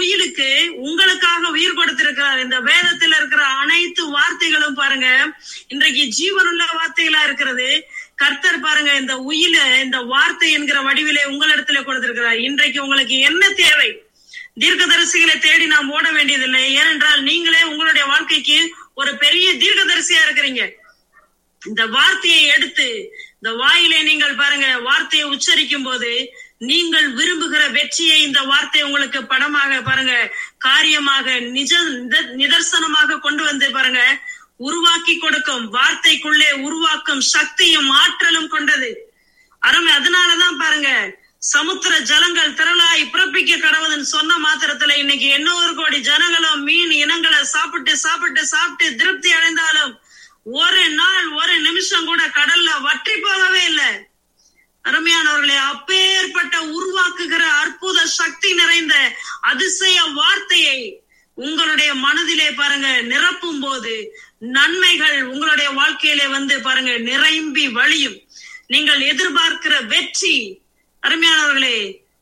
உயிருக்கு உங்களுக்காக உயிர் கொடுத்திருக்கிறார் இந்த வேதத்தில் இருக்கிற அனைத்து வார்த்தைகளும் பாருங்க இன்றைக்கு ஜீவனுள்ள வார்த்தைகளா இருக்கிறது கர்த்தர் பாருங்க இந்த உயில இந்த வார்த்தை என்கிற வடிவிலே உங்களிடத்துல கொடுத்திருக்கிறார் இன்றைக்கு உங்களுக்கு என்ன தேவை தீர்க்கதரிசிகளை தேடி நாம் ஓட வேண்டியதில்லை ஏனென்றால் நீங்களே உங்களுடைய வாழ்க்கைக்கு ஒரு பெரிய தீர்க்கதரிசியா இருக்கிறீங்க இந்த வார்த்தையை எடுத்து இந்த வாயிலே நீங்கள் பாருங்க வார்த்தையை உச்சரிக்கும் போது நீங்கள் விரும்புகிற வெற்றியை இந்த வார்த்தை உங்களுக்கு படமாக பாருங்க காரியமாக நிஜ நித- நிதர்சனமாக கொண்டு வந்து பாருங்க உருவாக்கி கொடுக்கும் வார்த்தைக்குள்ளே உருவாக்கும் சக்தியும் ஆற்றலும் கொண்டது அருமை அதனாலதான் பாருங்க சமுத்திர ஜலங்கள் திரளாய் பிறப்பிக்க கடவுதுன்னு சொன்ன மாத்திரத்துல இன்னைக்கு எண்ணூறு கோடி ஜனங்களும் மீன் இனங்களை சாப்பிட்டு சாப்பிட்டு சாப்பிட்டு திருப்தி அடைந்தாலும் ஒரு நாள் ஒரு நிமிஷம் கூட கடல்ல வற்றி போகவே இல்லை அருமையானவர்களே அப்பேற்பட்ட உருவாக்குகிற அற்புத சக்தி நிறைந்த அதிசய வார்த்தையை உங்களுடைய மனதிலே பாருங்க நிரப்பும் போது நன்மைகள் உங்களுடைய வாழ்க்கையிலே வந்து பாருங்க நிரம்பி வழியும் நீங்கள் எதிர்பார்க்கிற வெற்றி அருமையானவர்களே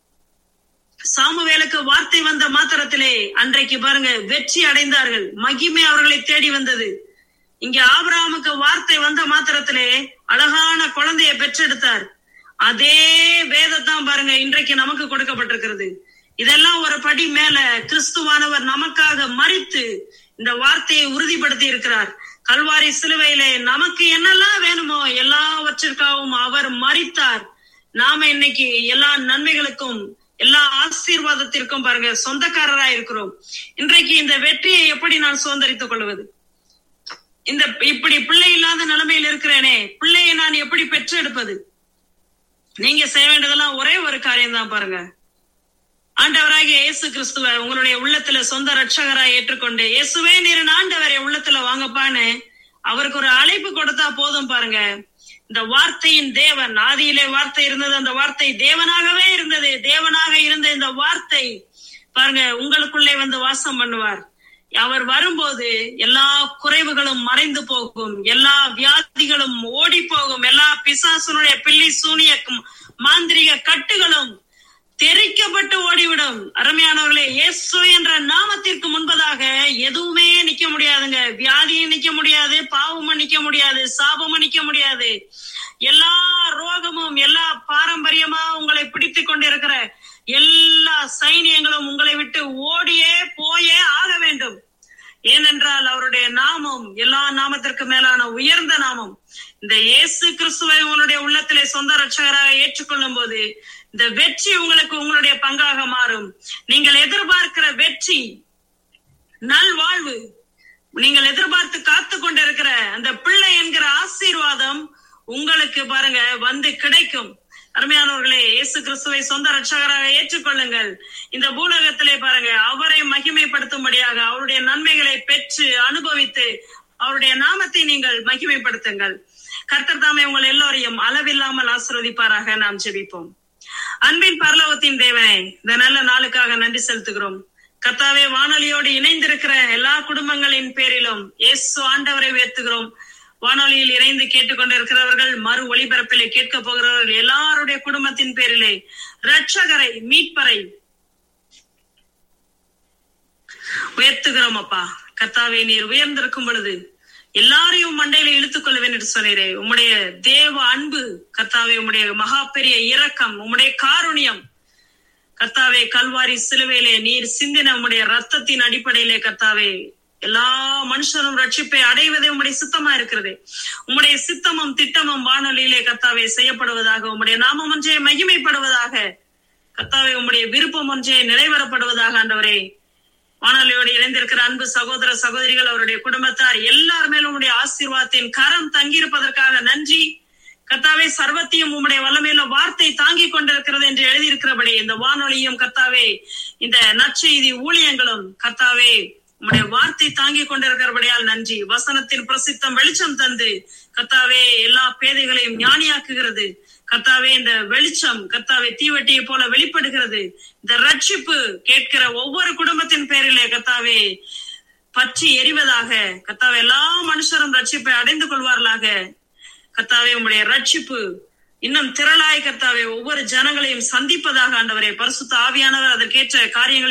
சாமுவேலுக்கு வார்த்தை வந்த மாத்திரத்திலே அன்றைக்கு பாருங்க வெற்றி அடைந்தார்கள் மகிமை அவர்களை தேடி வந்தது இங்க ஆபிரகாமுக்கு வார்த்தை வந்த மாத்திரத்திலே அழகான குழந்தையை பெற்றெடுத்தார் அதே வேதத்தான் பாருங்க இன்றைக்கு நமக்கு கொடுக்கப்பட்டிருக்கிறது இதெல்லாம் ஒரு படி மேல கிறிஸ்துவானவர் நமக்காக மறித்து இந்த வார்த்தையை உறுதிப்படுத்தி இருக்கிறார் கல்வாரி சிலுவையிலே நமக்கு என்னெல்லாம் வேணுமோ எல்லாவற்றிற்காகவும் அவர் மறித்தார் நாம இன்னைக்கு எல்லா நன்மைகளுக்கும் எல்லா ஆசீர்வாதத்திற்கும் பாருங்க சொந்தக்காரரா இருக்கிறோம் இன்றைக்கு இந்த வெற்றியை எப்படி நான் சுதந்திரித்துக் கொள்வது இந்த இப்படி பிள்ளை இல்லாத நிலைமையில் இருக்கிறேனே பிள்ளையை நான் எப்படி பெற்றெடுப்பது நீங்க செய்ய வேண்டியதெல்லாம் ஒரே ஒரு காரியம் தான் பாருங்க ஆண்டவராகிய இயேசு கிறிஸ்துவ உங்களுடைய உள்ளத்துல சொந்த ரட்சகராய் ஏற்றுக்கொண்டு இயேசுவே நீர் ஆண்டவரை உள்ளத்துல வாங்கப்பான்னு அவருக்கு ஒரு அழைப்பு கொடுத்தா போதும் பாருங்க இந்த வார்த்தையின் தேவன் ஆதியிலே வார்த்தை இருந்தது அந்த வார்த்தை தேவனாகவே இருந்தது தேவனாக இருந்த இந்த வார்த்தை பாருங்க உங்களுக்குள்ளே வந்து வாசம் பண்ணுவார் அவர் வரும்போது எல்லா குறைவுகளும் மறைந்து போகும் எல்லா வியாதிகளும் ஓடி போகும் எல்லா பிசாசுனுடைய பில்லி சூனியக்கும் மாந்திரிக கட்டுகளும் தெரிக்கப்பட்டு ஓடிவிடும் அருமையானவர்களே இயேசு என்ற நாமத்திற்கு முன்பதாக எதுவுமே நிக்க முடியாதுங்க வியாதியும் நிக்க முடியாது பாவமும் நிக்க முடியாது சாபமும் நிக்க முடியாது எல்லா ரோகமும் எல்லா பாரம்பரியமா உங்களை பிடித்து கொண்டிருக்கிற எல்லா சைனியங்களும் உங்களை விட்டு ஓடியே போயே ஆக வேண்டும் ஏனென்றால் அவருடைய நாமம் எல்லா நாமத்திற்கு மேலான உயர்ந்த நாமம் இந்த இயேசு கிறிஸ்துவை உங்களுடைய உள்ளத்திலே சொந்த ரட்சகராக ஏற்றுக்கொள்ளும் போது இந்த வெற்றி உங்களுக்கு உங்களுடைய பங்காக மாறும் நீங்கள் எதிர்பார்க்கிற வெற்றி நல்வாழ்வு நீங்கள் எதிர்பார்த்து காத்து கொண்டிருக்கிற அந்த பிள்ளை என்கிற ஆசீர்வாதம் உங்களுக்கு பாருங்க வந்து கிடைக்கும் அருமையானவர்களே இயேசு கிறிஸ்துவை சொந்த ரட்சகராக ஏற்றுக்கொள்ளுங்கள் இந்த பூலகத்திலே பாருங்க அவரை மகிமைப்படுத்தும்படியாக அவருடைய நன்மைகளை பெற்று அனுபவித்து அவருடைய நாமத்தை நீங்கள் மகிமைப்படுத்துங்கள் கர்த்தர் தாமே உங்கள் எல்லோரையும் அளவில்லாமல் ஆசிர்வதிப்பாராக நாம் ஜெபிப்போம் அன்பின் பரலோகத்தின் தேவனே இந்த நல்ல நாளுக்காக நன்றி செலுத்துகிறோம் கர்த்தாவே வானொலியோடு இணைந்திருக்கிற எல்லா குடும்பங்களின் பேரிலும் இயேசு ஆண்டவரை உயர்த்துகிறோம் வானொலியில் இணைந்து கேட்டுக்கொண்டிருக்கிறவர்கள் மறு ஒளிபரப்பிலே கேட்க போகிறவர்கள் எல்லாருடைய குடும்பத்தின் பேரிலே ரட்சகரை மீட்பரை உயர்த்துகிறோம் அப்பா கர்த்தாவே நீர் உயர்ந்திருக்கும் பொழுது எல்லாரையும் மண்டையில இழுத்துக் கொள்வேன் என்று சொன்னீரே உம்முடைய தேவ அன்பு கர்த்தாவே உம்முடைய மகா பெரிய இரக்கம் உம்முடைய காருண்யம் கர்த்தாவே கல்வாரி சிலுவையிலே நீர் சிந்தின உம்முடைய ரத்தத்தின் அடிப்படையிலே கர்த்தாவே எல்லா மனுஷரும் ரட்சிப்பை அடைவதே உம்முடைய சித்தமா இருக்கிறது உம்முடைய சித்தமும் திட்டமும் வானொலியிலே கர்த்தாவே செய்யப்படுவதாக உம்முடைய நாமம் ஒன்றே மகிமைப்படுவதாக கர்த்தாவே உம்முடைய விருப்பம் ஒன்றே நிறைவேறப்படுவதாக ஆண்டவரே வானொலியோடு இணைந்திருக்கிற அன்பு சகோதர சகோதரிகள் அவருடைய குடும்பத்தார் எல்லார் மேலும் உம்முடைய ஆசீர்வாதத்தின் கரம் தங்கியிருப்பதற்காக நன்றி கர்த்தாவே சர்வத்தையும் உம்முடைய வல்லமையில வார்த்தை தாங்கிக் கொண்டிருக்கிறது என்று எழுதியிருக்கிறபடி இந்த வானொலியும் கர்த்தாவே இந்த நற்செய்தி ஊழியங்களும் கர்த்தாவே உம்முடைய வார்த்தை தாங்கிக் கொண்டிருக்கிறபடியால் நன்றி வசனத்தின் பிரசித்தம் வெளிச்சம் தந்து கர்த்தாவே எல்லா பேதைகளையும் ஞானியாக்குகிறது கர்த்தாவே இந்த வெளிச்சம் கர்த்தாவே தீவட்டியை போல வெளிப்படுகிறது இந்த ரட்சிப்பு கேட்கிற ஒவ்வொரு குடும்பத்தின் பேரிலே கர்த்தாவே பற்றி எரிவதாக கர்த்தாவே எல்லா மனுஷரும் ரட்சிப்பை அடைந்து கொள்வார்களாக கர்த்தாவே உம்முடைய ரட்சிப்பு இன்னும் திரளாய் கர்த்தாவே ஒவ்வொரு ஜனங்களையும் சந்திப்பதாக ஆண்டவரே பரிசுத்த ஆவியானவர் அதற்கேற்ற காரியங்களை